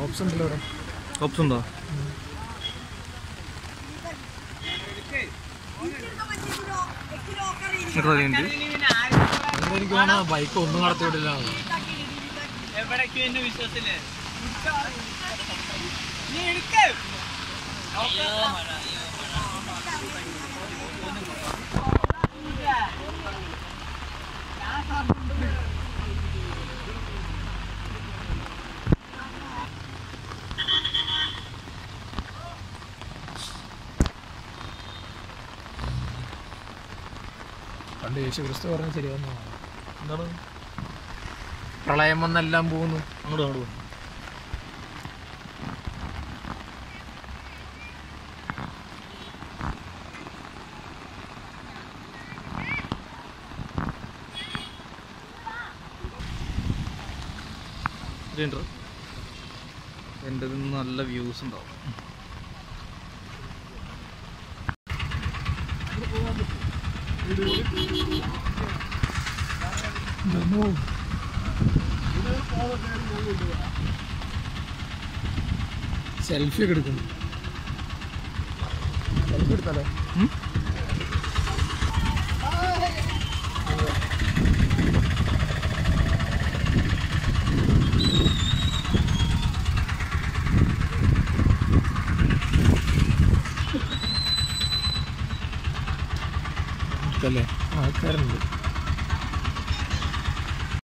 Option ഉണ്ടല്ലോ ഇവിടെ option ഉണ്ടോ എത്ര മിനിറ്റ് അങ്ങനെ എനിക്ക് തോന്നുന്നു ബൈക്ക് ഒന്നും നടത്തി വിടില്ല എവിടേക്കും എന്നെ വിശ്വസില്ലേ നീ എടുക്ക് പണ്ട് യേശു ക്രിസ്തു പറഞ്ഞ ശരിയാവുന്ന എന്താണ് പ്രളയം വന്നെല്ലാം പോകുന്നു അങ്ങോട്ട് അങ്ങോട്ട് പോ. ഇതുണ്ടോ? എൻ്റെ ഇതിൽ നിന്ന് നല്ല വ്യൂസ് ഉണ്ടാവും സെൽഫി ഒക്കെ എടുക്കുന്നു സെൽഫി എടുത്താലോ ഉം? എടുത്തല്ലേ ആൾക്കാരുണ്ട്